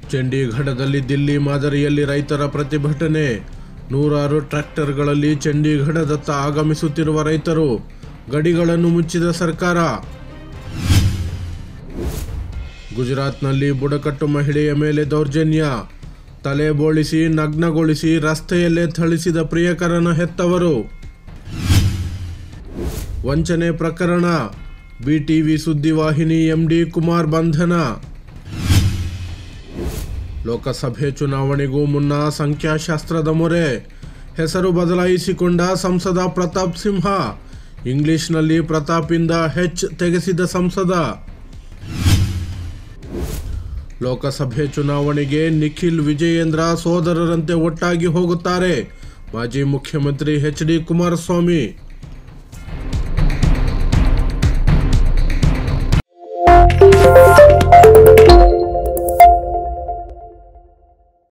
ಚಂಡೀಗಢದಲ್ಲಿ ದಿಲ್ಲಿ ಮಾದರಿಯಲ್ಲಿ ರೈತರ ಪ್ರತಿಭಟನೆ ನೂರಾರು ಟ್ರ್ಯಾಕ್ಟರ್ಗಳಲ್ಲಿ ಚಂಡೀಗಢದತ್ತ ಆಗಮಿಸುತ್ತಿರುವ ರೈತರು ಗಡಿಗಳನ್ನು ಮುಚ್ಚಿದ ಸರ್ಕಾರ ಗುಜರಾತ್ನಲ್ಲಿ ಬುಡಕಟ್ಟು ಮಹಿಳೆಯ ಮೇಲೆ ದೌರ್ಜನ್ಯ ತಲೆ ಬೋಳಿಸಿ ನಗ್ನಗೊಳಿಸಿ ರಸ್ತೆಯಲ್ಲೇ ಥಳಿಸಿದ ಪ್ರಿಯಕರನ ಹೆತ್ತವರು ವಂಚನೆ ಪ್ರಕರಣ ಬಿಟಿವಿ ಸುದ್ದಿವಾಹಿನಿ ಎಂಡಿ ಕುಮಾರ್ ಬಂಧನ ಲೋಕಸಭೆ ಚುನಾವಣೆಗೂ ಮುನ್ನ ಸಂಖ್ಯಾಶಾಸ್ತ್ರದ ಮೊರೆ ಹೆಸರು ಬದಲಾಯಿಸಿಕೊಂಡ ಸಂಸದ ಪ್ರತಾಪ್ ಸಿಂಹ ಇಂಗ್ಲಿಷ್ನಲ್ಲಿ ಪ್ರತಾಪಿಂದ ಹೆಚ್ ತೆಗೆಸಿದ ಸಂಸದ ಲೋಕಸಭೆ ಚುನಾವಣೆಗೆ ನಿಖಿಲ್ ವಿಜಯೇಂದ್ರ ಸೋದರರಂತೆ ಒಟ್ಟಾಗಿ ಹೋಗುತ್ತಾರೆ ಮಾಜಿ ಮುಖ್ಯಮಂತ್ರಿ ಎಚ್ ಡಿ ಕುಮಾರಸ್ವಾಮಿ